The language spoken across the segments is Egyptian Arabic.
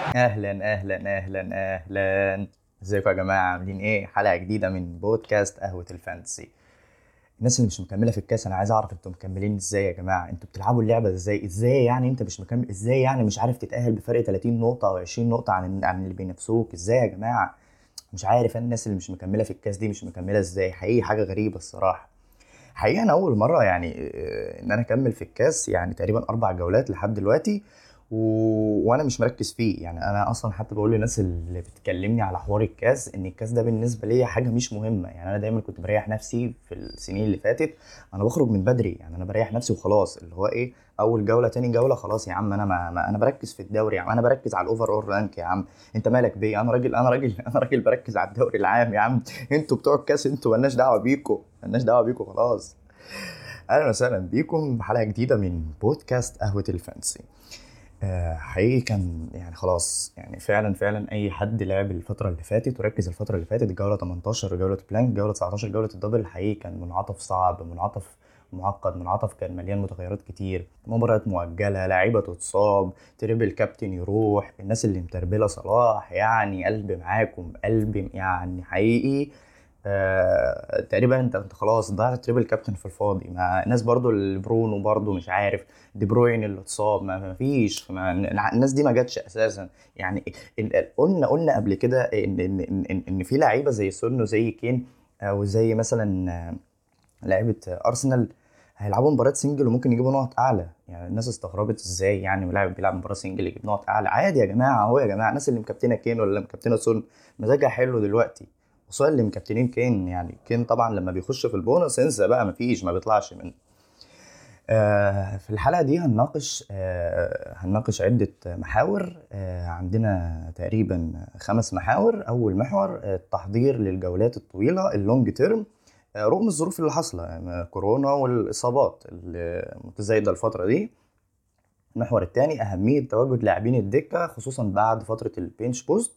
اهلا اهلا اهلا اهلا ازيكم يا جماعه عاملين ايه حلقه جديده من بودكاست قهوه الفانتسي الناس اللي مش مكمله في الكاس انا عايز اعرف انتوا مكملين ازاي يا جماعه انتوا بتلعبوا اللعبه ازاي ازاي يعني انت مش مكمل ازاي يعني مش عارف تتاهل بفرق 30 نقطه او 20 نقطه عن عن اللي بينافسوك ازاي يا جماعه مش عارف انا الناس اللي مش مكمله في الكاس دي مش مكمله ازاي حقيقي حاجه غريبه الصراحه حقيقه انا اول مره يعني آه، ان انا اكمل في الكاس يعني تقريبا اربع جولات لحد دلوقتي و... وانا مش مركز فيه يعني انا اصلا حتى بقول للناس اللي بتكلمني على حوار الكاس ان الكاس ده بالنسبه لي حاجه مش مهمه يعني انا دايما كنت بريح نفسي في السنين اللي فاتت انا بخرج من بدري يعني انا بريح نفسي وخلاص اللي هو ايه اول جوله تاني جوله خلاص يا عم انا ما, ما انا بركز في الدوري يا عم انا بركز على الاوفر اول رانك يا عم انت مالك بيه انا راجل انا راجل انا راجل بركز على الدوري العام يا عم انتوا بتوع الكاس انتوا مالناش دعوه بيكم مالناش دعوه بيكم خلاص اهلا وسهلا بيكم بحلقه جديده من بودكاست قهوه الفانسي آه، حقيقي كان يعني خلاص يعني فعلا فعلا اي حد لعب الفتره اللي فاتت وركز الفتره اللي فاتت جوله 18 جوله بلانك جوله 19 جوله الدبل حقيقي كان منعطف صعب منعطف معقد منعطف كان مليان متغيرات كتير مباريات مؤجله لعيبه تتصاب تريبل كابتن يروح الناس اللي متربله صلاح يعني قلب معاكم قلب يعني حقيقي آه، تقريبا انت انت خلاص ضيعت تريبل كابتن في الفاضي مع ناس برضو البرونو برضو مش عارف دي بروين اللي اتصاب ما ما فيش ما الناس دي ما جاتش اساسا يعني ال- قلنا قلنا قبل كده ان ان ان, إن في لعيبه زي سون وزي كين او زي مثلا آه، لعيبه ارسنال هيلعبوا مباريات سنجل وممكن يجيبوا نقط اعلى يعني الناس استغربت ازاي يعني لاعب بيلعب مباراه سنجل يجيب نقط اعلى عادي يا جماعه اهو يا جماعه الناس اللي مكابتنه كين ولا مكابتنه سون مزاجها حلو دلوقتي خصوصا اللي مكابتنين كين يعني كين طبعا لما بيخش في البونص انسى بقى مفيش ما بيطلعش منه آه، في الحلقة دي هنناقش آه، هنناقش عدة محاور آه، عندنا تقريبا خمس محاور أول محور آه، التحضير للجولات الطويلة اللونج تيرم آه، رغم الظروف اللي حاصلة يعني كورونا والإصابات المتزايدة الفترة دي المحور الثاني أهمية تواجد لاعبين الدكة خصوصا بعد فترة البينش بوست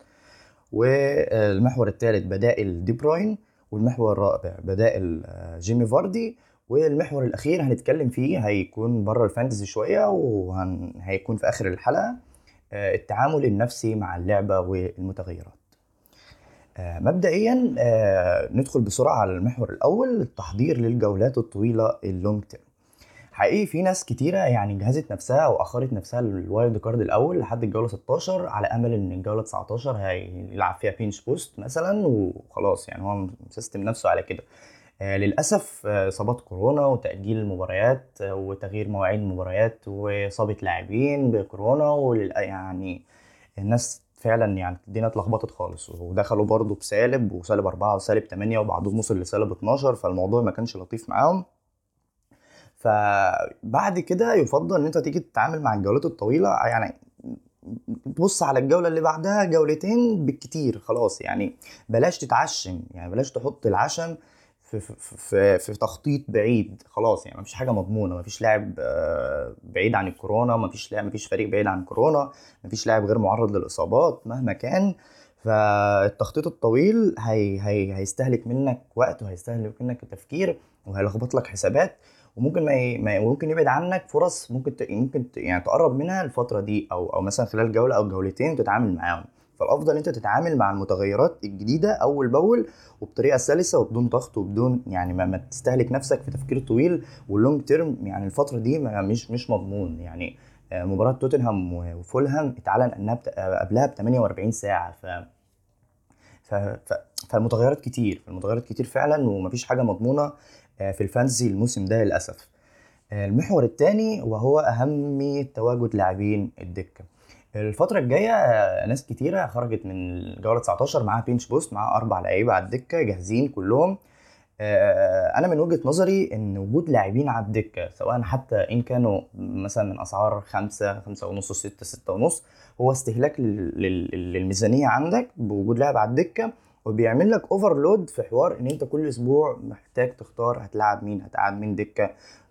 والمحور الثالث بدائل دي بروين والمحور الرابع بدائل آه، جيمي فاردي والمحور الاخير هنتكلم فيه هيكون بره الفانتزي شويه وهيكون في اخر الحلقه آه، التعامل النفسي مع اللعبه والمتغيرات آه، مبدئيا آه، ندخل بسرعه على المحور الاول التحضير للجولات الطويله اللونج تيرم حقيقي في ناس كتيرة يعني جهزت نفسها واخرت نفسها للوايلد كارد الاول لحد الجولة 16 على امل ان الجولة 19 هيلعب فيها بينش بوست مثلا وخلاص يعني هو مسيستم نفسه على كده آه، للاسف آه، اصابات كورونا وتاجيل المباريات آه، وتغيير مواعيد المباريات واصابه لاعبين بكورونا ولل يعني الناس فعلا يعني الدنيا اتلخبطت خالص ودخلوا برضه بسالب وسالب أربعة وسالب تمانية وبعضهم وصل لسالب 12 فالموضوع ما كانش لطيف معاهم فبعد كده يفضل ان انت تيجي تتعامل مع الجولات الطويله يعني تبص على الجوله اللي بعدها جولتين بالكتير خلاص يعني بلاش تتعشم يعني بلاش تحط العشم في في في, في تخطيط بعيد خلاص يعني مفيش حاجه مضمونه مفيش لاعب آه، بعيد عن الكورونا مفيش لاعب مفيش فريق بعيد عن الكورونا مفيش لاعب غير معرض للاصابات مهما كان فالتخطيط الطويل هي هي هيستهلك منك وقت وهيستهلك منك تفكير وهيلخبط لك حسابات وممكن ما, ي... ما ي- ممكن يبعد عنك فرص ممكن ت... ممكن ت... يعني تقرب منها الفتره دي او او مثلا خلال جوله او جولتين تتعامل معاهم فالافضل انت تتعامل مع المتغيرات الجديده اول باول وبطريقه سلسه وبدون ضغط وبدون يعني ما, ما تستهلك نفسك في تفكير طويل واللونج تيرم يعني الفتره دي ما مش مش مضمون يعني آه، مباراه توتنهام و- وفولهام اتعلن انها بت... آه، قبلها ب 48 ساعه ف ف... ف... فالمتغيرات كتير فالمتغيرات كتير فعلا ومفيش حاجه مضمونه آه، في الفانتزي الموسم ده للاسف آه، المحور الثاني وهو اهميه تواجد لاعبين الدكه الفترة الجاية آه، ناس كتيرة خرجت من الجولة 19 معاها بينش بوست معاها أربع لعيبة على الدكة جاهزين كلهم آه، أنا من وجهة نظري إن وجود لاعبين على الدكة سواء حتى إن كانوا مثلا من أسعار خمسة خمسة ونص ستة ستة ونص هو استهلاك لل- لل- للميزانية عندك بوجود لاعب على الدكة وبيعمل لك اوفرلود في حوار ان انت كل اسبوع محتاج تختار هتلعب مين هتقعد مين دكه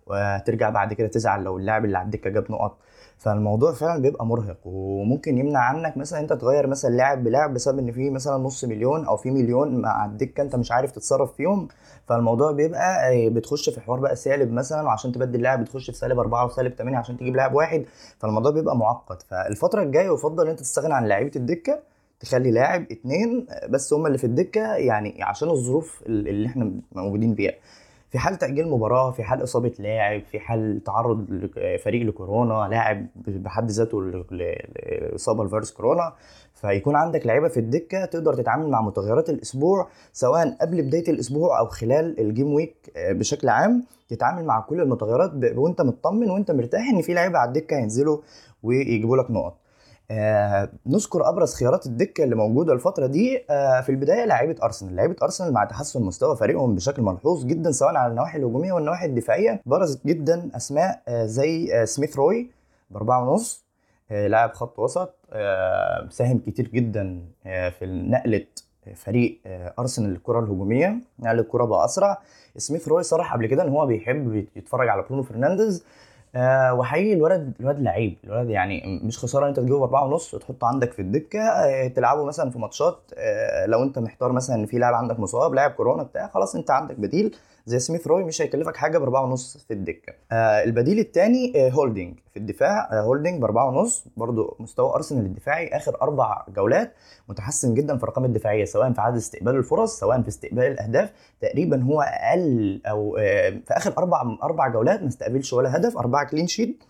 وترجع بعد كده تزعل لو اللاعب اللي على الدكه جاب نقط فالموضوع فعلا بيبقى مرهق وممكن يمنع عنك مثلا انت تغير مثلا لاعب بلاعب بسبب ان في مثلا نص مليون او في مليون مع الدكه انت مش عارف تتصرف فيهم فالموضوع بيبقى آه، بتخش في حوار بقى سالب مثلا وعشان تبدل لاعب بتخش في سالب 4 وسالب 8 عشان تجيب لاعب واحد فالموضوع بيبقى معقد فالفتره الجايه يفضل انت تستغنى عن لعيبه الدكه تخلي لاعب اتنين بس هم اللي في الدكه يعني عشان الظروف اللي احنا موجودين فيها في حال تأجيل مباراة في حال إصابة لاعب في حال تعرض فريق لكورونا لاعب بحد ذاته لإصابة لفيروس كورونا فيكون عندك لعيبة في الدكة تقدر تتعامل مع متغيرات الأسبوع سواء قبل بداية الأسبوع أو خلال الجيم ويك آه، بشكل عام تتعامل مع كل المتغيرات وأنت مطمن وأنت مرتاح إن في لعيبة على الدكة هينزلوا ويجيبوا لك نقط آه نذكر ابرز خيارات الدكه اللي موجوده الفتره دي آه في البدايه لعيبه ارسنال لعيبه ارسنال مع تحسن مستوى فريقهم بشكل ملحوظ جدا سواء على النواحي الهجوميه والنواحي الدفاعيه برزت جدا اسماء آه زي آه سميث روي باربعه ونص آه لاعب خط وسط آه ساهم كتير جدا آه في نقله فريق آه ارسنال للكره الهجوميه نقل الكره بقى اسرع سميث روي صرح قبل كده ان هو بيحب يتفرج على برونو فرنانديز آه وحقيقي الولد الولد لعيب الولد يعني مش خساره انت تجيبه اربعه ونص وتحطه عندك في الدكه آه تلعبه مثلا في ماتشات آه لو انت محتار مثلا ان في لاعب عندك مصاب لاعب كورونا بتاع خلاص انت عندك بديل زي سميث روي مش هيكلفك حاجه باربعه ونص في الدكه آه البديل الثاني آه هولدنج في الدفاع آه هولدنج باربعه ونص برضو مستوى ارسنال الدفاعي اخر اربع جولات متحسن جدا في الارقام الدفاعيه سواء في عدد استقبال الفرص سواء في استقبال الاهداف تقريبا هو اقل او آه في اخر اربع اربع جولات ما استقبلش ولا هدف اربعه كلين شيت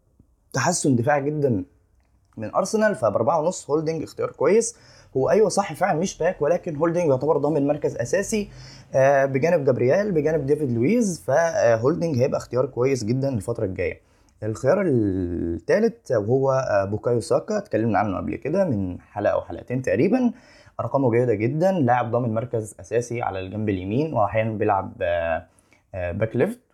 تحسن دفاعي جدا من ارسنال فباربعه ونص هولدنج اختيار كويس هو ايوه صح فعلا مش باك ولكن هولدنج يعتبر ضامن مركز اساسي آه، بجانب جابرييل بجانب ديفيد لويز فهولدنج هيبقى اختيار كويس جدا الفتره الجايه الخيار الثالث وهو آه، بوكايو ساكا اتكلمنا عنه قبل كده من حلقه او حلقتين تقريبا ارقامه جيده جدا لاعب ضامن مركز اساسي على الجنب اليمين واحيانا بيلعب باك آه، ليفت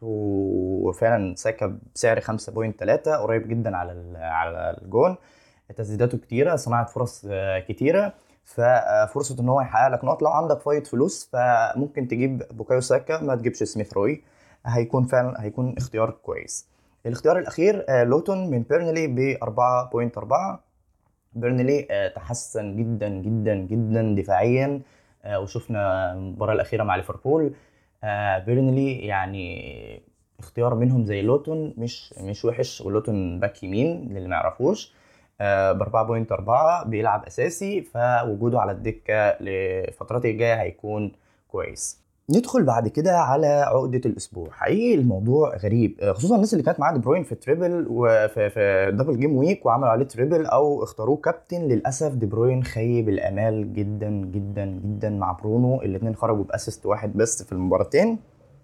وفعلا ساكا بسعر 5.3 قريب جدا على على الجون تسديداته كتيره صناعه فرص كتيره ففرصه ان هو يحقق لك نقط لو عندك فايت فلوس فممكن تجيب بوكايو ساكا ما تجيبش سميث روي هيكون فعلا هيكون اختيار كويس الاختيار الاخير آه، لوتون من بيرنلي ب 4.4 بيرنلي آه، تحسن جدا جدا جدا دفاعيا آه، وشفنا المباراه الاخيره مع ليفربول بيرنلي يعني اختيار منهم زي لوتون مش مش وحش ولوتون باك يمين للي ما يعرفوش ب 4.4 بيلعب اساسي فوجوده على الدكه لفترات الجايه هيكون كويس ندخل بعد كده على عقده الاسبوع حقيقي الموضوع غريب آه، خصوصا الناس اللي كانت معاه دي بروين في تريبل وفي في دبل جيم ويك وعملوا عليه تريبل او اختاروه كابتن للاسف دي بروين خيب الامال جدا جدا جدا مع برونو الاثنين خرجوا باسيست واحد بس في المباراتين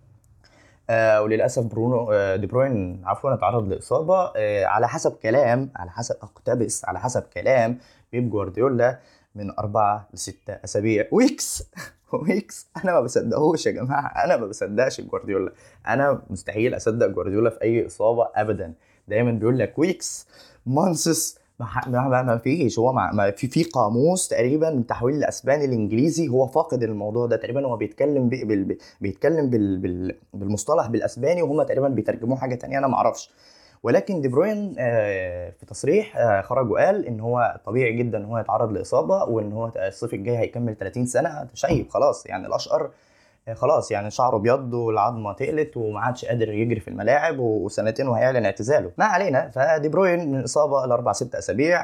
آه وللاسف برونو آه دي بروين عفوا اتعرض لاصابه آه على حسب كلام على حسب اقتبس على حسب كلام بيب جوارديولا من اربعه لسته اسابيع ويكس ويكس انا ما بصدقهوش يا جماعه انا ما بصدقش جوارديولا انا مستحيل اصدق جوارديولا في اي اصابه ابدا دايما بيقول لك ويكس مانسس ما, ما, ما فيش هو ما في في قاموس تقريبا من تحويل الاسباني الانجليزي هو فاقد الموضوع ده تقريبا هو بيتكلم بي بي بيتكلم بال بال بالمصطلح بالاسباني وهم تقريبا بيترجموه حاجه تانية انا ما اعرفش ولكن دي بروين آه، في تصريح آه، خرج وقال ان هو طبيعي جدا ان هو يتعرض لاصابه وان هو الصيف الجاي هيكمل 30 سنه شايب خلاص يعني الاشقر آه، خلاص يعني شعره ابيض والعظمه تقلت وما عادش قادر يجري في الملاعب وسنتين وهيعلن اعتزاله ما علينا فدي بروين من اصابه لاربع ست اسابيع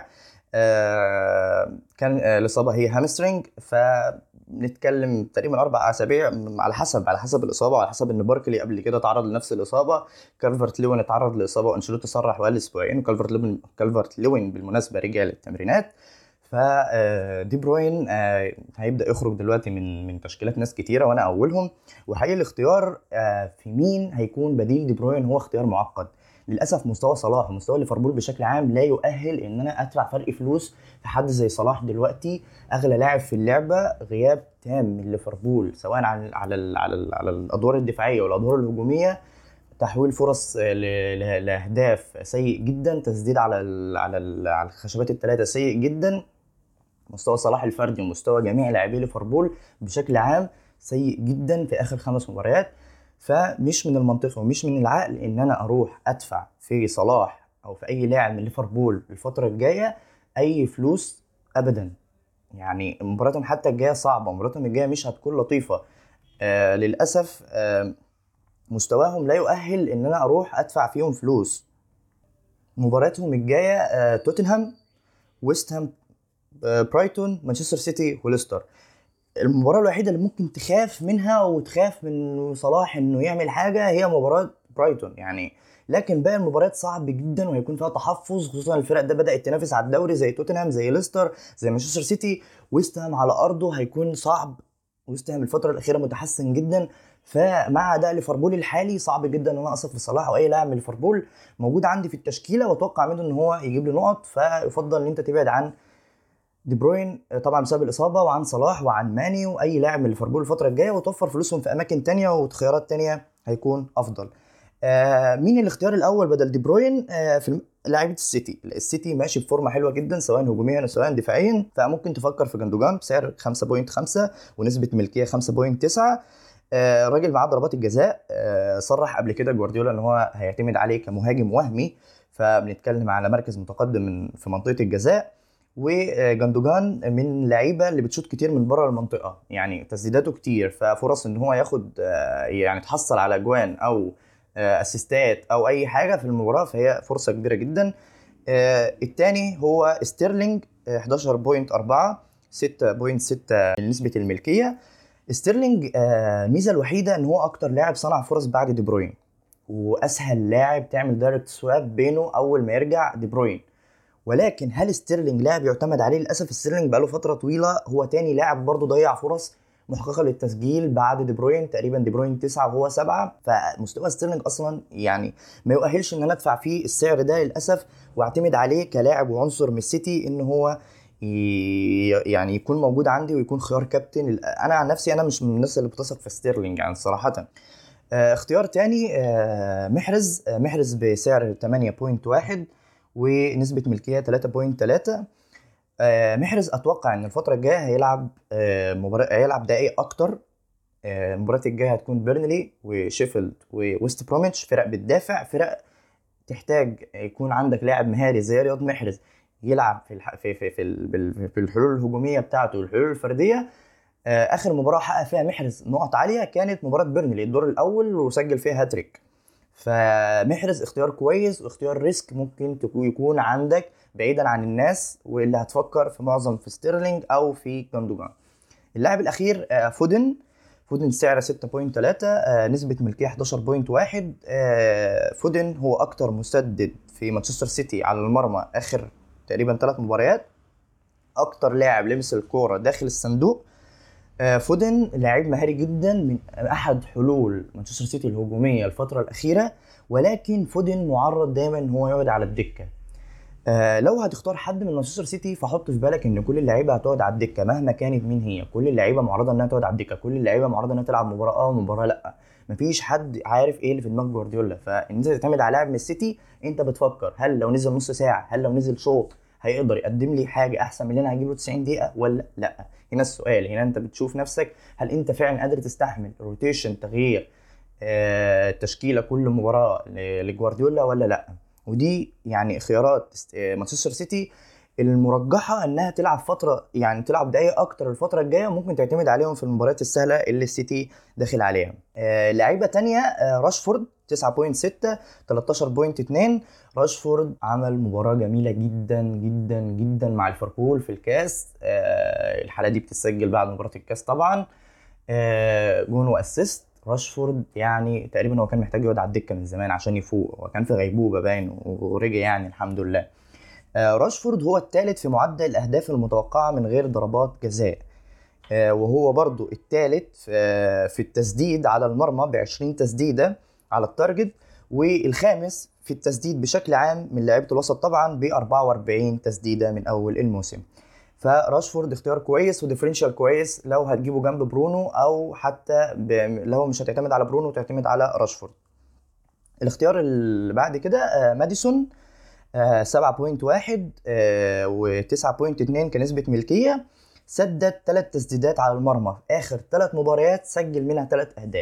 كان الاصابه هي هامسترينج ف نتكلم تقريبا اربع اسابيع على حسب على حسب الاصابه وعلى حسب ان باركلي قبل كده تعرض لنفس الاصابه كالفرت لوين اتعرض لاصابه وانشيلوتي صرح وقال اسبوعين وكالفرت لوين كالفرت لوين بالمناسبه رجع للتمرينات ف آه، دي بروين آه، هيبدا يخرج دلوقتي من من تشكيلات ناس كتيره وانا اولهم وحقيقي الاختيار آه، في مين هيكون بديل دي بروين هو اختيار معقد للاسف مستوى صلاح ومستوى ليفربول بشكل عام لا يؤهل ان انا ادفع فرق فلوس في حد زي صلاح دلوقتي اغلى لاعب في اللعبه غياب تام من ليفربول سواء على على على, على, على الادوار الدفاعيه والادوار الهجوميه تحويل فرص لاهداف سيء جدا تسديد على ال على ال على الخشبات الثلاثه سيء جدا مستوى صلاح الفردي ومستوى جميع لاعبي ليفربول بشكل عام سيء جدا في اخر خمس مباريات فمش من المنطقي ومش من العقل ان انا اروح ادفع في صلاح او في اي لاعب من ليفربول الفتره الجايه اي فلوس ابدا يعني مباراتهم حتى الجايه صعبه مباراتهم الجايه مش هتكون لطيفه آه للاسف آه مستواهم لا يؤهل ان انا اروح ادفع فيهم فلوس مباراتهم الجايه آه توتنهام ويست هام آه برايتون مانشستر سيتي وليستر المباراه الوحيده اللي ممكن تخاف منها وتخاف من صلاح انه يعمل حاجه هي مباراه برايتون يعني لكن باقي المباريات صعب جدا وهيكون فيها تحفظ خصوصا الفرق ده بدات تنافس على الدوري زي توتنهام زي ليستر زي مانشستر سيتي ويست هام على ارضه هيكون صعب ويست هام الفتره الاخيره متحسن جدا فمع اداء ليفربول الحالي صعب جدا ان انا اثق في صلاح او اي لاعب من ليفربول موجود عندي في التشكيله واتوقع منه ان هو يجيب لي نقط فيفضل ان انت تبعد عن دي بروين طبعا بسبب الاصابه وعن صلاح وعن ماني واي لاعب من ليفربول الفتره الجايه وتوفر فلوسهم في اماكن تانية وخيارات تانية هيكون افضل آه مين الاختيار الاول بدل دي بروين آه في لعيبه السيتي السيتي ماشي بفورمه حلوه جدا سواء هجوميا او سواء دفاعيا فممكن تفكر في جندوجان بسعر 5.5 ونسبه ملكيه 5.9 آه راجل معاه ضربات الجزاء آه صرح قبل كده جوارديولا ان هو هيعتمد عليه كمهاجم وهمي فبنتكلم على مركز متقدم من في منطقه الجزاء وجندوجان من اللعيبه اللي بتشوط كتير من بره المنطقه يعني تسديداته كتير ففرص ان هو ياخد يعني تحصل على اجوان او اسيستات او اي حاجه في المباراه فهي فرصه كبيره جدا الثاني هو ستيرلينج 11.4 6.6 نسبه الملكيه ستيرلينج الميزه الوحيده ان هو اكتر لاعب صنع فرص بعد دي بروين واسهل لاعب تعمل دايركت سواب بينه اول ما يرجع دي بروين ولكن هل ستيرلينج لاعب يعتمد عليه للاسف ستيرلينج بقاله فتره طويله هو تاني لاعب برضه ضيع فرص محققه للتسجيل بعد دي بروين تقريبا دي بروين تسعة وهو سبعة فمستوى ستيرلينج اصلا يعني ما يؤهلش ان انا ادفع فيه السعر ده للاسف واعتمد عليه كلاعب وعنصر من السيتي ان هو يعني يكون موجود عندي ويكون خيار كابتن انا عن نفسي انا مش من الناس اللي بتثق في ستيرلينج يعني صراحه اختيار تاني محرز محرز بسعر 8.1 ونسبة ملكية 3.3 آه محرز اتوقع ان الفترة الجاية هيلعب آه مباراة هيلعب دقايق اكتر آه المباراة الجاية هتكون بيرنلي وشيفيلد وويست بروميتش فرق بتدافع فرق تحتاج يكون عندك لاعب مهاري زي رياض محرز يلعب في الح... في في في, في الحلول الهجومية بتاعته والحلول الفردية اخر مباراة حقق فيها محرز نقط عالية كانت مباراة بيرنلي الدور الاول وسجل فيها هاتريك فمحرز اختيار كويس واختيار ريسك ممكن يكون عندك بعيدا عن الناس واللي هتفكر في معظم في ستيرلينج او في جندوجان اللاعب الاخير فودن فودن سعره 6.3 نسبة ملكية 11.1 فودن هو أكتر مسدد في مانشستر سيتي على المرمى آخر تقريبا ثلاث مباريات أكتر لاعب لمس الكورة داخل الصندوق فودن لاعب مهاري جدا من احد حلول مانشستر سيتي الهجوميه الفتره الاخيره ولكن فودن معرض دايما ان هو يقعد على الدكه آه لو هتختار حد من مانشستر سيتي فحط في بالك ان كل اللعيبه هتقعد على الدكه مهما كانت مين هي كل اللعيبه معرضه انها تقعد على الدكه كل اللعيبه معرضه انها تلعب مباراه اه ومباراه لا مفيش حد عارف ايه اللي في دماغ جوارديولا فان انت تعتمد على لاعب من السيتي انت بتفكر هل لو نزل نص ساعه هل لو نزل شوط هيقدر يقدم لي حاجه احسن من اللي انا هجيبه 90 دقيقه ولا لا هنا السؤال هنا انت بتشوف نفسك هل انت فعلا قادر تستحمل روتيشن تغيير آه تشكيله كل مباراه لجوارديولا ولا لا ودي يعني خيارات مانشستر سيتي المرجحه انها تلعب فتره يعني تلعب دقايق اكتر الفتره الجايه وممكن تعتمد عليهم في المباريات السهله اللي السيتي داخل عليها آه لعيبه تانية آه راشفورد 9.6 13.2 راشفورد عمل مباراه جميله جدا جدا جدا مع ليفربول في الكاس آه الحاله دي بتتسجل بعد مباراه الكاس طبعا آه جون واسيست راشفورد يعني تقريبا هو كان محتاج يقعد على الدكه من زمان عشان يفوق هو كان في غيبوبه باين ورجع يعني الحمد لله آه راشفورد هو الثالث في معدل الاهداف المتوقعه من غير ضربات جزاء آه وهو برضو الثالث آه في التسديد على المرمى ب 20 تسديده على التارجت والخامس في التسديد بشكل عام من لعيبه الوسط طبعا ب 44 تسديده من اول الموسم فراشفورد اختيار كويس وديفرنشال كويس لو هتجيبه جنب برونو او حتى ب... لو مش هتعتمد على برونو تعتمد على راشفورد الاختيار اللي بعد كده آه ماديسون آه 7.1 آه و9.2 كنسبه ملكيه سدد ثلاث تسديدات على المرمى في اخر ثلاث مباريات سجل منها ثلاث اهداف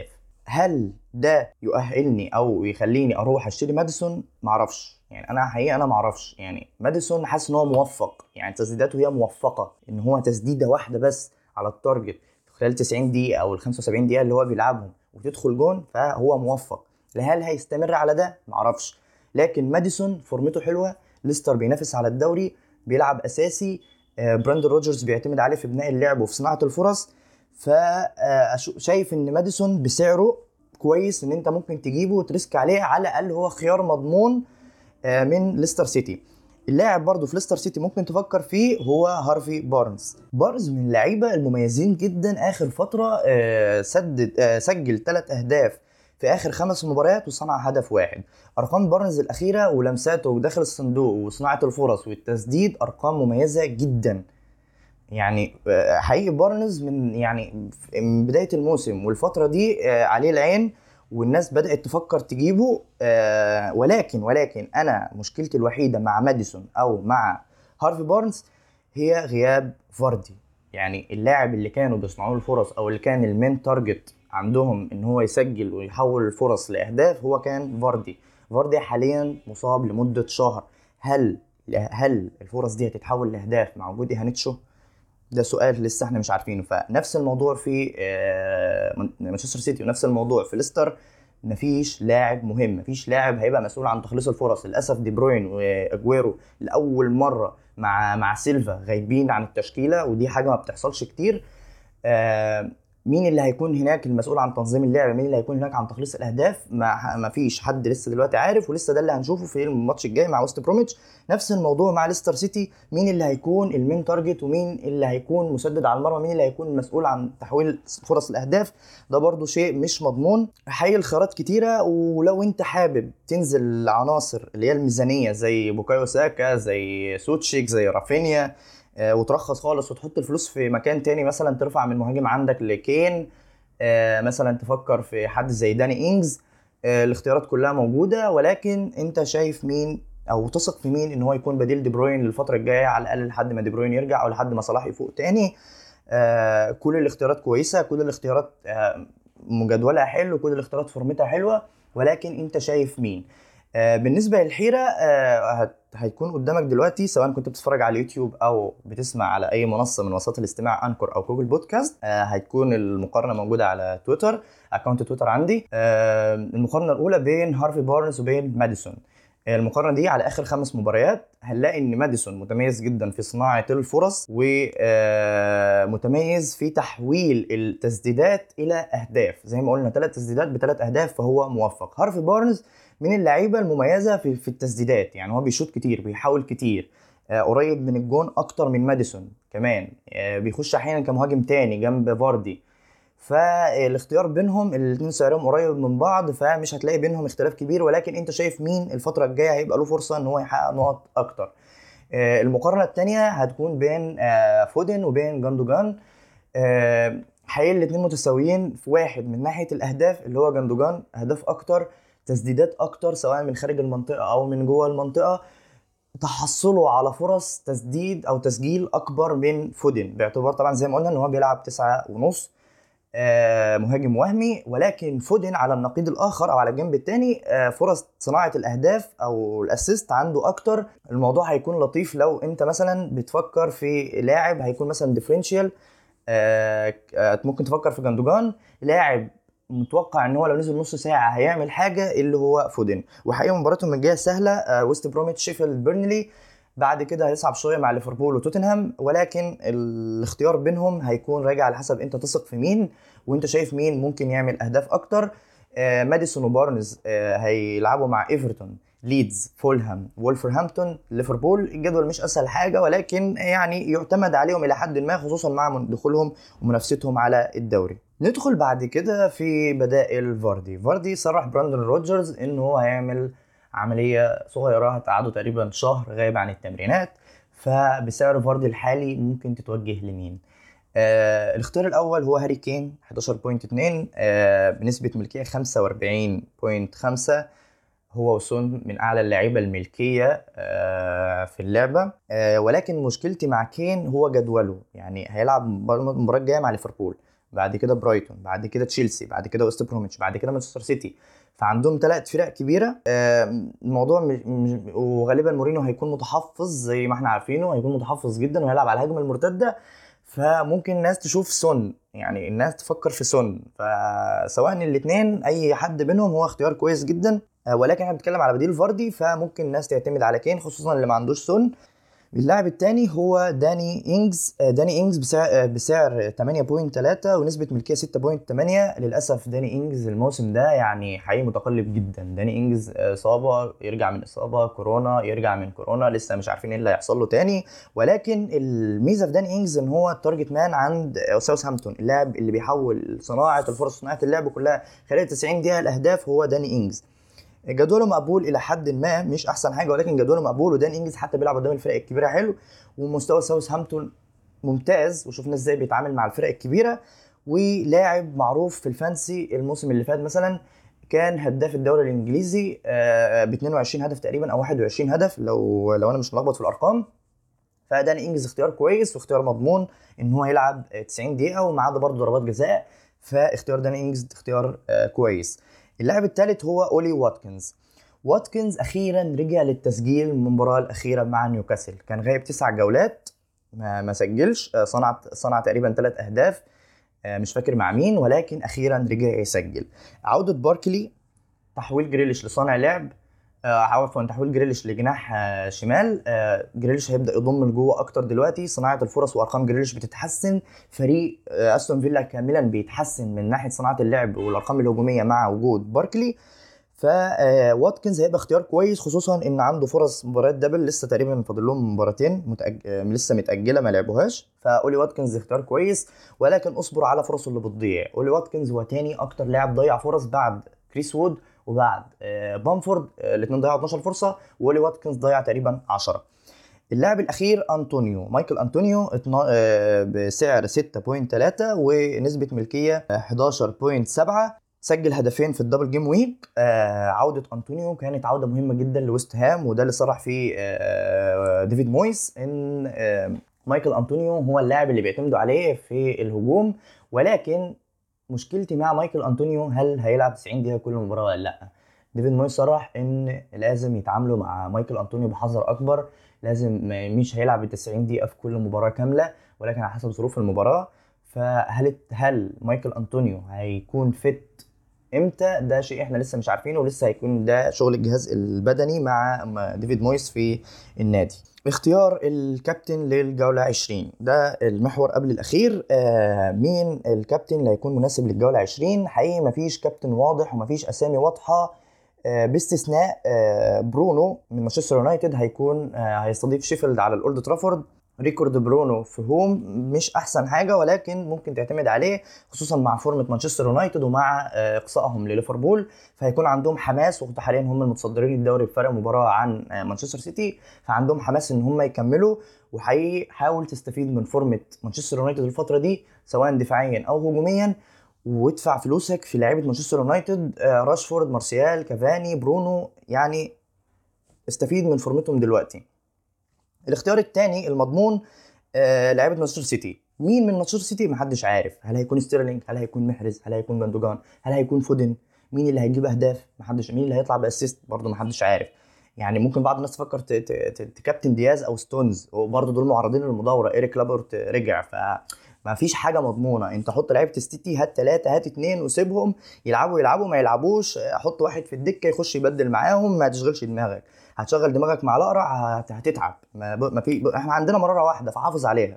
هل ده يؤهلني او يخليني اروح اشتري ماديسون معرفش يعني انا حقيقه انا معرفش يعني ماديسون حاسس ان هو موفق يعني تسديداته هي موفقه ان هو تسديده واحده بس على التارجت خلال 90 دقيقه او ال 75 دقيقه اللي هو بيلعبهم وتدخل جون فهو موفق هل هيستمر على ده معرفش لكن ماديسون فورمته حلوه ليستر بينافس على الدوري بيلعب اساسي آه، براندون روجرز بيعتمد عليه في بناء اللعب وفي صناعه الفرص فشايف ان ماديسون بسعره كويس ان انت ممكن تجيبه وتريسك عليه على الاقل هو خيار مضمون آه، من ليستر سيتي اللاعب برضه في ليستر سيتي ممكن تفكر فيه هو هارفي بارنز بارنز من اللعيبه المميزين جدا اخر فتره آه، سدد سجل ثلاث اهداف في اخر خمس مباريات وصنع هدف واحد ارقام بارنز الاخيره ولمساته داخل الصندوق وصناعه الفرص والتسديد ارقام مميزه جدا يعني آه، حقيقي بارنز من يعني من بدايه الموسم والفتره دي آه، عليه العين والناس بدات تفكر تجيبه آه، ولكن ولكن انا مشكلتي الوحيده مع ماديسون او مع هارفي بارنز هي غياب فاردي يعني اللاعب اللي كانوا بيصنعوا الفرص او اللي كان المين تارجت عندهم ان هو يسجل ويحول الفرص لاهداف هو كان فاردي فاردي حاليا مصاب لمده شهر هل هل الفرص دي هتتحول لاهداف مع وجود هانيتشو ده سؤال لسه احنا مش عارفينه فنفس الموضوع في آه، مانشستر سيتي ونفس الموضوع في ليستر مفيش لاعب مهم مفيش لاعب هيبقى مسؤول عن تخليص الفرص للاسف دي بروين واجويرو لاول مره مع مع سيلفا غايبين عن التشكيله ودي حاجه ما بتحصلش كتير آه، مين اللي هيكون هناك المسؤول عن تنظيم اللعب مين اللي هيكون هناك عن تخليص الاهداف ما, ما فيش حد لسه دلوقتي عارف ولسه ده اللي هنشوفه في الماتش الجاي مع وست بروميتش نفس الموضوع مع ليستر سيتي مين اللي هيكون المين تارجت ومين اللي هيكون مسدد على المرمى مين اللي هيكون المسؤول عن تحويل فرص الاهداف ده برضو شيء مش مضمون حقيقي الخيارات كتيره ولو انت حابب تنزل عناصر اللي هي الميزانيه زي بوكايو ساكا زي سوتشيك زي رافينيا آه، وترخص خالص وتحط الفلوس في مكان تاني مثلا ترفع من مهاجم عندك لكين آه، مثلا تفكر في حد زي داني انجز آه، الاختيارات كلها موجوده ولكن انت شايف مين او تثق في مين ان هو يكون بديل دي بروين للفتره الجايه على الاقل لحد ما دي بروين يرجع او لحد ما صلاح يفوق تاني كل الاختيارات كويسه كل الاختيارات مجدولها حلو كل الاختيارات فورمتها حلوه ولكن انت شايف مين آه، بالنسبه للحيره آه، هيكون قدامك دلوقتي سواء كنت بتتفرج على اليوتيوب او بتسمع على اي منصه من منصات الاستماع انكور او جوجل بودكاست آه، هتكون المقارنه موجوده على تويتر اكونت تويتر عندي المقارنه الاولى بين هارفي بارنز وبين ماديسون المقارنه دي على اخر خمس مباريات هنلاقي ان ماديسون متميز جدا في صناعه الفرص ومتميز في تحويل التسديدات الى اهداف زي ما قلنا ثلاث تسديدات بثلاث اهداف فهو موفق هارفي بارنز من اللعيبه المميزه في, في التسديدات يعني هو بيشوط كتير بيحاول كتير آه قريب من الجون اكتر من ماديسون كمان آه بيخش احيانا كمهاجم تاني جنب فاردي فالاختيار بينهم الاثنين سعرهم قريب من بعض فمش هتلاقي بينهم اختلاف كبير ولكن انت شايف مين الفتره الجايه هيبقى له فرصه ان هو يحقق نقط اكتر آه المقارنه الثانيه هتكون بين آه فودن وبين جاندوجان آه حقيقي الاثنين متساويين في واحد من ناحيه الاهداف اللي هو جاندوجان اهداف اكتر تسديدات اكتر سواء من خارج المنطقه او من جوه المنطقه تحصلوا على فرص تسديد او تسجيل اكبر من فودن باعتبار طبعا زي ما قلنا ان هو بيلعب تسعة ونص آه مهاجم وهمي ولكن فودن على النقيض الاخر او على الجنب الثاني آه فرص صناعه الاهداف او الاسيست عنده اكتر الموضوع هيكون لطيف لو انت مثلا بتفكر في لاعب هيكون مثلا ديفرنشال آه آه ممكن تفكر في جندوجان لاعب متوقع ان هو لو نزل نص ساعه هيعمل حاجه اللي هو فودن وحقيقه مباراتهم الجايه سهله آه ويست بروميتش شيفيلد بيرنلي بعد كده هيصعب شويه مع ليفربول وتوتنهام ولكن الاختيار بينهم هيكون راجع على حسب انت تثق في مين وانت شايف مين ممكن يعمل اهداف اكتر آه ماديسون وبارنز آه هيلعبوا مع ايفرتون ليدز فولهام وولفرهامبتون ليفربول الجدول مش اسهل حاجه ولكن يعني يعتمد عليهم الى حد ما خصوصا مع دخولهم ومنافستهم على الدوري ندخل بعد كده في بدائل فاردي فاردي صرح براندون روجرز ان هو هيعمل عمليه صغيره هتقعده تقريبا شهر غايب عن التمرينات فبسعر فاردي الحالي ممكن تتوجه لمين آه الاختيار الاول هو هاري كين 11.2 آه بنسبه ملكيه 45.5 هو وسون من اعلى اللعيبه الملكيه آه في اللعبه آه ولكن مشكلتي مع كين هو جدوله يعني هيلعب المباراه الجايه مع ليفربول بعد كده برايتون بعد كده تشيلسي بعد كده ويست بروميتش بعد كده مانشستر سيتي فعندهم ثلاث فرق كبيره آم، الموضوع مش مش وغالبا مورينو هيكون متحفظ زي ما احنا عارفينه هيكون متحفظ جدا وهيلعب على الهجمه المرتده فممكن الناس تشوف سون يعني الناس تفكر في سون فسواء الاثنين اي حد منهم هو اختيار كويس جدا آه، ولكن احنا بنتكلم على بديل فاردي فممكن الناس تعتمد على كين خصوصا اللي ما عندوش سون اللاعب الثاني هو داني انجز آه، داني انجز بسعر, آه، بسعر 8.3 ونسبة ملكية 6.8 للأسف داني انجز الموسم ده يعني حقيقي متقلب جدا داني انجز آه، إصابة يرجع من إصابة كورونا يرجع من كورونا لسه مش عارفين ايه اللي هيحصل له تاني ولكن الميزة في داني انجز ان هو التارجت مان عند آه، ساوثهامبتون اللاعب اللي بيحول صناعة الفرص صناعة اللعب كلها خلال 90 دقيقة الأهداف هو داني انجز جدوله مقبول الى حد ما مش احسن حاجه ولكن جدوله مقبول ودان انجز حتى بيلعب قدام الفرق الكبيره حلو ومستوى ساوثهامبتون ممتاز وشفنا ازاي بيتعامل مع الفرق الكبيره ولاعب معروف في الفانسي الموسم اللي فات مثلا كان هداف الدوري الانجليزي ب 22 هدف تقريبا او 21 هدف لو لو انا مش ملخبط في الارقام فدان انجز اختيار كويس واختيار مضمون ان هو يلعب 90 دقيقه ومعاه برضه ضربات جزاء فاختيار دان انجز اختيار آه، كويس اللاعب الثالث هو اولي واتكنز واتكنز اخيرا رجع للتسجيل المباراه الاخيره مع نيوكاسل كان غايب تسع جولات ما, ما سجلش آه، صنع صنع تقريبا ثلاث اهداف آه، مش فاكر مع مين ولكن اخيرا رجع يسجل عوده باركلي تحويل جريليش لصانع لعب آه، عفوا تحويل جريليش لجناح آه، شمال آه، جريليش هيبدا يضم لجوه اكتر دلوقتي صناعه الفرص وارقام جريليش بتتحسن فريق آه، استون فيلا كاملا بيتحسن من ناحيه صناعه اللعب والارقام الهجوميه مع وجود باركلي فواتكنز هيبقى اختيار كويس خصوصا ان عنده فرص مباريات دبل لسه تقريبا فاضل لهم مباراتين متأج... آه، لسه متاجله ما لعبوهاش فاولي واتكنز اختيار كويس ولكن اصبر على فرصه اللي بتضيع اولي واتكنز هو تاني اكتر لاعب ضيع فرص بعد كريس وود وبعد آه، بامفورد الاثنين ضيعوا 12 فرصه واولي واتكنز ضيع تقريبا 10 اللاعب الاخير انطونيو مايكل انطونيو اتنا- آه، بسعر 6.3 ونسبه ملكيه آه، 11.7 سجل هدفين في الدبل جيم ويك آه عوده انطونيو كانت عوده مهمه جدا لويست هام وده اللي صرح فيه آه ديفيد مويس ان آه مايكل انطونيو هو اللاعب اللي بيعتمدوا عليه في الهجوم ولكن مشكلتي مع مايكل انطونيو هل هيلعب 90 دقيقه كل مباراه ولا لا ديفيد مويس صرح ان لازم يتعاملوا مع مايكل انطونيو بحذر اكبر لازم ما- مش هيلعب ال 90 دقيقه في كل مباراه كامله ولكن على حسب ظروف المباراه فهل هل مايكل انطونيو هيكون فت امتى ده شيء احنا لسه مش عارفينه ولسه هيكون ده شغل الجهاز البدني مع مع ديفيد مويس في النادي اختيار الكابتن للجولة 20 ده المحور قبل الأخير آه مين الكابتن اللي هيكون مناسب للجولة 20 حقيقي مفيش كابتن واضح ومفيش أسامي واضحة آه باستثناء آه برونو من مانشستر يونايتد هيكون آه هيستضيف شيفيلد على الأولد ترافورد ريكورد برونو في هوم مش احسن حاجه ولكن ممكن تعتمد عليه خصوصا مع فورمه مانشستر يونايتد ومع آه، اقصائهم لليفربول فهيكون عندهم حماس وحاليا هم المتصدرين الدوري بفرق مباراه عن آه، مانشستر سيتي فعندهم حماس ان هم يكملوا وحقيقي حاول تستفيد من فورمه مانشستر يونايتد الفتره دي سواء دفاعيا او هجوميا وادفع فلوسك في لعيبه مانشستر يونايتد آه، راشفورد مارسيال كافاني برونو يعني استفيد من فورمتهم دلوقتي الاختيار الثاني المضمون آه لعيبه مانشستر سيتي مين من مانشستر سيتي محدش عارف هل هيكون ستيرلينج هل هيكون محرز هل هيكون جندوجان هل هيكون فودن مين اللي هيجيب اهداف محدش مين اللي هيطلع باسيست برضه محدش عارف يعني ممكن بعض الناس تفكر ت- ت- ت- تكابتن دياز او ستونز وبرضه دول معرضين للمداوره ايريك لابورت رجع ف ما فيش حاجه مضمونه انت حط لعيبه السيتي هات ثلاثه هات اثنين وسيبهم يلعبوا يلعبوا ما يلعبوش حط واحد في الدكه يخش يبدل معاهم ما تشغلش دماغك هتشغل دماغك مع الاقرع هت- هتتعب ما, ب- ما في ب- احنا عندنا مراره واحده فحافظ عليها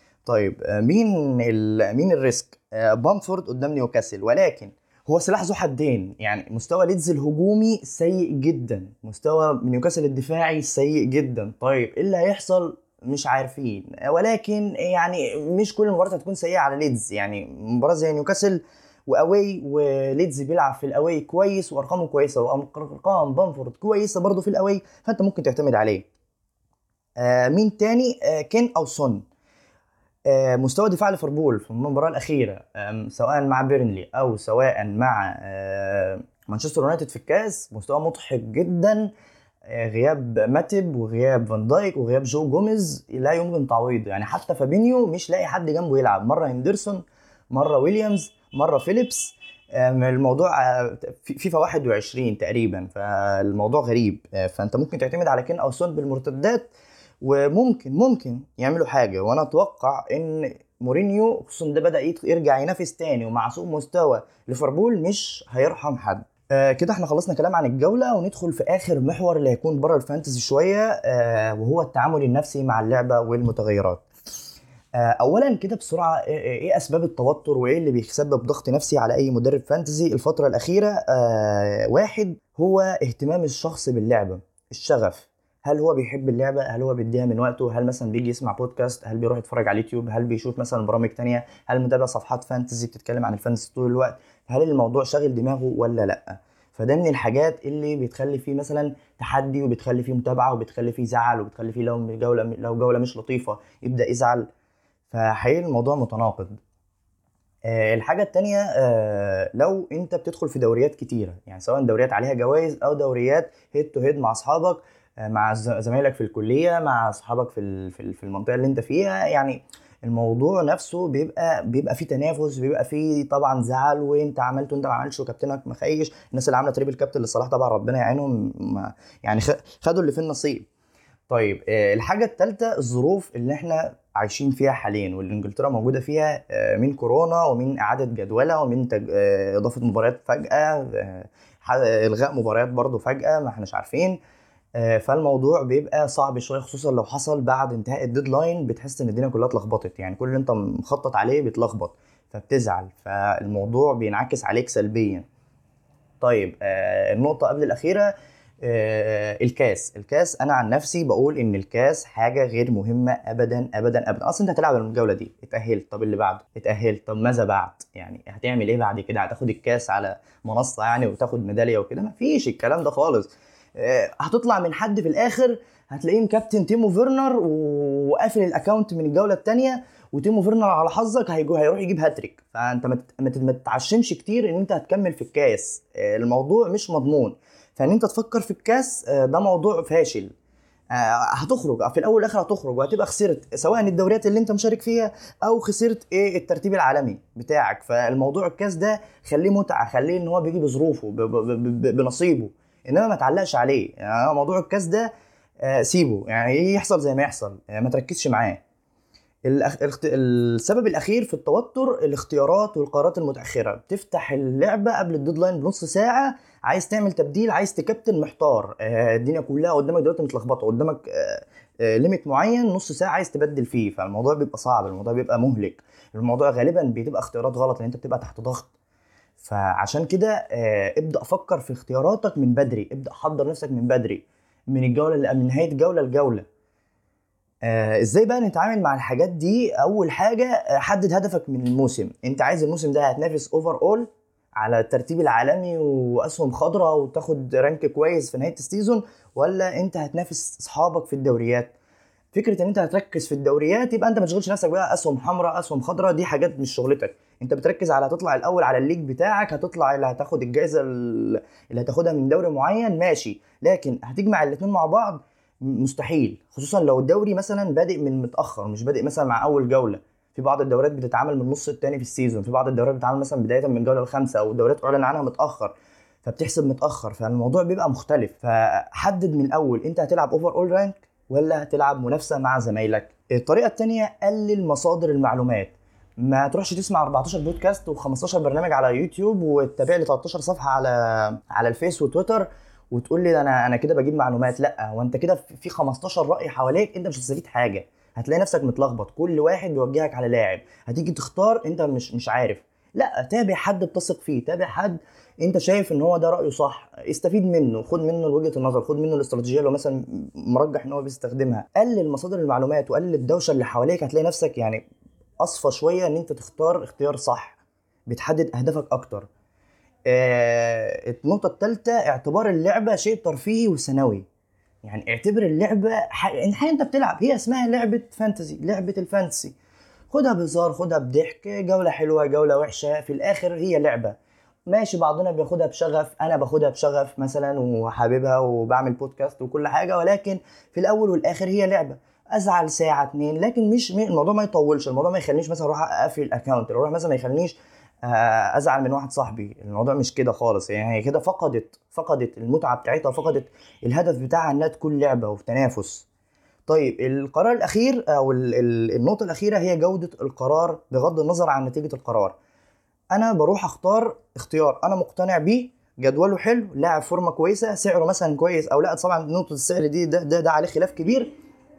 طيب آه، مين ال... مين الريسك آه، بامفورد قدام نيوكاسل ولكن هو سلاح ذو حدين يعني مستوى ليدز الهجومي سيء جدا مستوى نيوكاسل الدفاعي سيء جدا طيب ايه اللي هيحصل مش عارفين آه، ولكن يعني مش كل المباريات هتكون سيئه على ليدز يعني مباراه زي نيوكاسل واواي وليدز بيلعب في الاواي كويس وارقامه كويسه وارقام بامفورد كويسه برضه في الاواي فانت ممكن تعتمد عليه آه مين تاني آه كين او سون آه مستوى دفاع ليفربول في المباراه الاخيره آم، سواء مع بيرنلي او سواء مع آه مانشستر يونايتد في الكاس مستوى مضحك جدا آه، غياب ماتب وغياب فان دايك وغياب جو جوميز لا يمكن تعويضه يعني حتى فابينيو مش لاقي حد جنبه يلعب مره هندرسون مره ويليامز مره فيليبس آم، الموضوع آه، في- فيفا 21 تقريبا فالموضوع غريب آه، فانت ممكن تعتمد على كين او سون بالمرتدات وممكن ممكن يعملوا حاجه وانا اتوقع ان مورينيو خصوصا ده بدا يت- يرجع ينافس تاني ومع سوء مستوى ليفربول مش هيرحم حد آه كده احنا خلصنا كلام عن الجوله وندخل في اخر محور اللي هيكون بره الفانتزي شويه آه وهو التعامل النفسي مع اللعبه والمتغيرات آه، اولا كده بسرعه ايه إيه اسباب التوتر وايه اللي بيسبب ضغط نفسي على اي مدرب فانتزي الفتره الاخيره آه واحد هو اهتمام الشخص باللعبه الشغف هل هو بيحب اللعبه هل هو بيديها من وقته هل مثلا بيجي يسمع بودكاست هل بيروح يتفرج على اليوتيوب هل بيشوف مثلا برامج تانية هل متابع صفحات فانتزي بتتكلم عن الفانتزي طول الوقت هل الموضوع شاغل دماغه ولا لا فده من الحاجات اللي بتخلي فيه مثلا تحدي وبتخلي فيه متابعه وبتخلي فيه زعل وبتخلي فيه لو جوله لو جوله مش لطيفه يبدا يزعل فحقيقي الموضوع متناقض آه، الحاجة التانية آه، لو انت بتدخل في دوريات كتيرة يعني سواء دوريات عليها جوائز او دوريات هيد تو هيد مع اصحابك آه، مع ز- زمايلك في الكلية مع اصحابك في ال- في ال- في المنطقة اللي انت فيها يعني الموضوع نفسه بيبقى بيبقى فيه تنافس بيبقى فيه طبعا زعل وانت عملت وانت ما عملتش وكابتنك مخيش الناس اللي عامله تريبل كابتن لصلاح طبعا ربنا يعينهم ما- يعني خ- خدوا اللي في النصيب طيب آه، الحاجة التالتة الظروف اللي احنا عايشين فيها حاليا واللي انجلترا موجودة فيها آه، من كورونا ومن إعادة جدولة ومن تج... آه، إضافة مباريات فجأة آه، ح- إلغاء مباريات برضو فجأة ما احناش عارفين آه، فالموضوع بيبقى صعب شوية خصوصا لو حصل بعد انتهاء الديدلاين بتحس ان الدنيا كلها اتلخبطت يعني كل اللي انت مخطط عليه بيتلخبط فبتزعل فالموضوع بينعكس عليك سلبيا طيب آه، النقطة قبل الأخيرة آه، الكاس الكاس أنا عن نفسي بقول إن الكاس حاجة غير مهمة أبدا أبدا أبدا أصلا أنت هتلعب الجولة دي اتأهلت طب اللي بعده اتأهلت طب ماذا بعد يعني هتعمل إيه بعد كده هتاخد الكاس على منصة يعني وتاخد ميدالية وكده مفيش الكلام ده خالص آه، هتطلع من حد في الآخر هتلاقيه مكابتن تيمو فيرنر وقافل الأكونت من الجولة التانية وتيمو فيرنر على حظك هيجو هيروح يجيب هاتريك فانت ما تت- ما تت- ما تتعشمش كتير ان انت هتكمل في الكاس آه، الموضوع مش مضمون فان انت تفكر في الكاس آه، ده موضوع فاشل آه، هتخرج في الاول والاخر هتخرج وهتبقى خسرت سواء الدوريات اللي انت مشارك فيها او خسرت ايه الترتيب العالمي بتاعك فالموضوع الكاس ده خليه متعه خليه ان هو بيجي بظروفه ب- ب- ب- بنصيبه انما ما تعلقش عليه يعني موضوع الكاس ده آه، سيبه يعني ايه يحصل زي ما يحصل يعني ما تركزش معاه الأخ... الاخت... السبب الاخير في التوتر الاختيارات والقرارات المتاخره بتفتح اللعبه قبل الديدلاين بنص ساعه عايز تعمل تبديل عايز تكابتن محتار آه، الدنيا كلها قدامك دلوقتي متلخبطه قدامك آه، آه، ليميت معين نص ساعه عايز تبدل فيه فالموضوع بيبقى صعب الموضوع بيبقى مهلك الموضوع غالبا بتبقى اختيارات غلط لان انت بتبقى تحت ضغط فعشان كده آه، ابدا فكر في اختياراتك من بدري ابدا حضر نفسك من بدري من الجوله من نهايه جوله لجوله آه، ازاي بقى نتعامل مع الحاجات دي اول حاجه آه، حدد هدفك من الموسم انت عايز الموسم ده هتنافس اوفر اول على الترتيب العالمي واسهم خضراء وتاخد رانك كويس في نهايه السيزون ولا انت هتنافس اصحابك في الدوريات فكره ان انت هتركز في الدوريات يبقى انت ما تشغلش نفسك بقى اسهم حمراء اسهم خضراء دي حاجات مش شغلتك انت بتركز على هتطلع الاول على الليج بتاعك هتطلع اللي هتاخد الجائزه اللي هتاخدها من دوري معين ماشي لكن هتجمع الاثنين مع بعض مستحيل خصوصا لو الدوري مثلا بادئ من متاخر مش بادئ مثلا مع اول جوله في بعض الدوريات بتتعامل من النص الثاني في السيزون في بعض الدوريات بتتعامل مثلا بدايه من الجوله الخامسه او الدوريات اعلن عنها متاخر فبتحسب متاخر فالموضوع بيبقى مختلف فحدد من الاول انت هتلعب اوفر اول رانك ولا هتلعب منافسه مع زمايلك الطريقه الثانيه قلل مصادر المعلومات ما تروحش تسمع 14 بودكاست و15 برنامج على يوتيوب وتتابع لي 13 صفحه على على الفيس وتويتر وتقول لي ده انا انا كده بجيب معلومات لا هو انت كده في 15 راي حواليك انت مش هتستفيد حاجه هتلاقي نفسك متلخبط كل واحد بيوجهك على لاعب هتيجي تختار انت مش مش عارف لا تابع حد بتثق فيه تابع حد انت شايف ان هو ده رايه صح استفيد منه خد منه وجهه النظر خد منه الاستراتيجيه لو مثلا مرجح ان هو بيستخدمها قلل مصادر المعلومات وقلل الدوشه اللي حواليك هتلاقي نفسك يعني اصفى شويه ان انت تختار اختيار صح بتحدد اهدافك اكتر آه النقطه الثالثه اعتبار اللعبه شيء ترفيهي وثانوي يعني اعتبر اللعبه حاجه حاجة انت بتلعب هي اسمها لعبه فانتزي لعبه الفانتسي خدها بهزار خدها بضحك جوله حلوه جوله وحشه في الاخر هي لعبه ماشي بعضنا بياخدها بشغف انا باخدها بشغف مثلا وحاببها وبعمل بودكاست وكل حاجه ولكن في الاول والاخر هي لعبه ازعل ساعه اتنين لكن مش الموضوع ما يطولش الموضوع ما يخلينيش مثلا اروح اقفل الاكونت اروح مثلا ما يخلينيش آه، ازعل من واحد صاحبي الموضوع مش كده خالص يعني هي كده فقدت فقدت المتعه بتاعتها وفقدت الهدف بتاعها انها تكون لعبه وتنافس طيب القرار الاخير او النقطه الاخيره هي جوده القرار بغض النظر عن نتيجه القرار انا بروح اختار اختيار انا مقتنع بيه جدوله حلو لاعب فورمه كويسه سعره مثلا كويس او لا طبعا نقطه السعر دي ده, ده, ده عليه خلاف كبير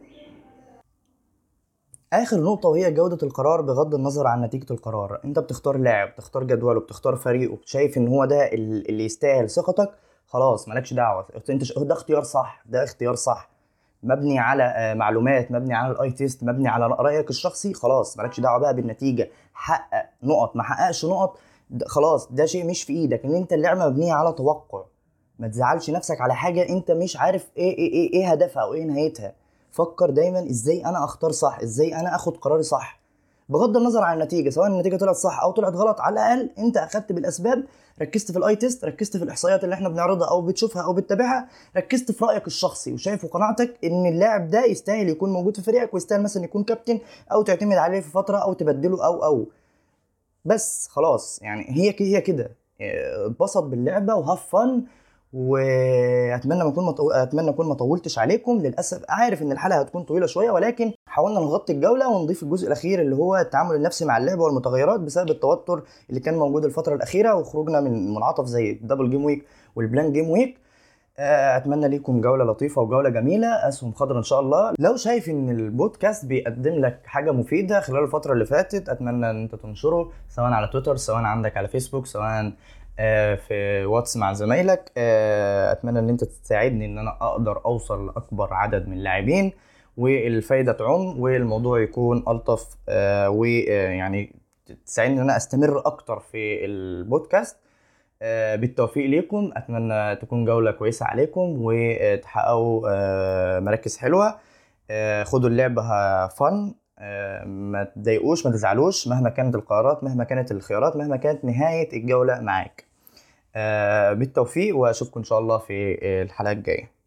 اخر نقطة وهي جودة القرار بغض النظر عن نتيجة القرار انت بتختار لاعب بتختار جدوله بتختار فريقه شايف ان هو ده اللي يستاهل ثقتك خلاص مالكش دعوة انت ده اختيار صح ده اختيار صح مبني على آه، معلومات مبني على الاي تيست مبني على رايك الشخصي خلاص مالكش دعوه بقى بالنتيجه حقق نقط ما حققش نقط خلاص ده شيء مش في ايدك ان انت اللعبه مبنيه على توقع ما تزعلش نفسك على حاجه انت مش عارف ايه ايه ايه, إيه هدفها او ايه نهايتها فكر دايما ازاي انا اختار صح ازاي انا اخد قراري صح بغض النظر عن النتيجه سواء النتيجه طلعت صح او طلعت غلط على الاقل انت اخدت بالاسباب ركزت في الاي تيست ركزت في الاحصائيات اللي احنا بنعرضها او بتشوفها او بتتابعها ركزت في رايك الشخصي وشايف وقناعتك ان اللاعب ده يستاهل يكون موجود في فريقك ويستاهل مثلا يكون كابتن او تعتمد عليه في فتره او تبدله او او بس خلاص يعني هي هي كده اتبسط باللعبه وهاف فن واتمنى ما اكون مطو... اتمنى اكون ما طولتش عليكم للاسف عارف ان الحلقه هتكون طويله شويه ولكن حاولنا نغطي الجوله ونضيف الجزء الاخير اللي هو التعامل النفسي مع اللعبه والمتغيرات بسبب التوتر اللي كان موجود الفتره الاخيره وخروجنا من منعطف زي الدبل جيم ويك والبلان جيم ويك اتمنى ليكم جوله لطيفه وجوله جميله اسهم خضر ان شاء الله لو شايف ان البودكاست بيقدم لك حاجه مفيده خلال الفتره اللي فاتت اتمنى ان انت تنشره سواء على تويتر سواء عندك على فيسبوك سواء آه، في واتس مع زمايلك آه، اتمنى ان انت تساعدني ان انا اقدر اوصل لاكبر عدد من اللاعبين والفايده تعم والموضوع يكون الطف آه، ويعني تساعدني ان انا استمر اكتر في البودكاست بالتوفيق ليكم اتمنى تكون جوله كويسه عليكم وتحققوا مراكز حلوه خدوا اللعبه فن ما تضايقوش ما تزعلوش مهما كانت القرارات مهما كانت الخيارات مهما كانت نهايه الجوله معاك بالتوفيق واشوفكم ان شاء الله في الحلقه الجايه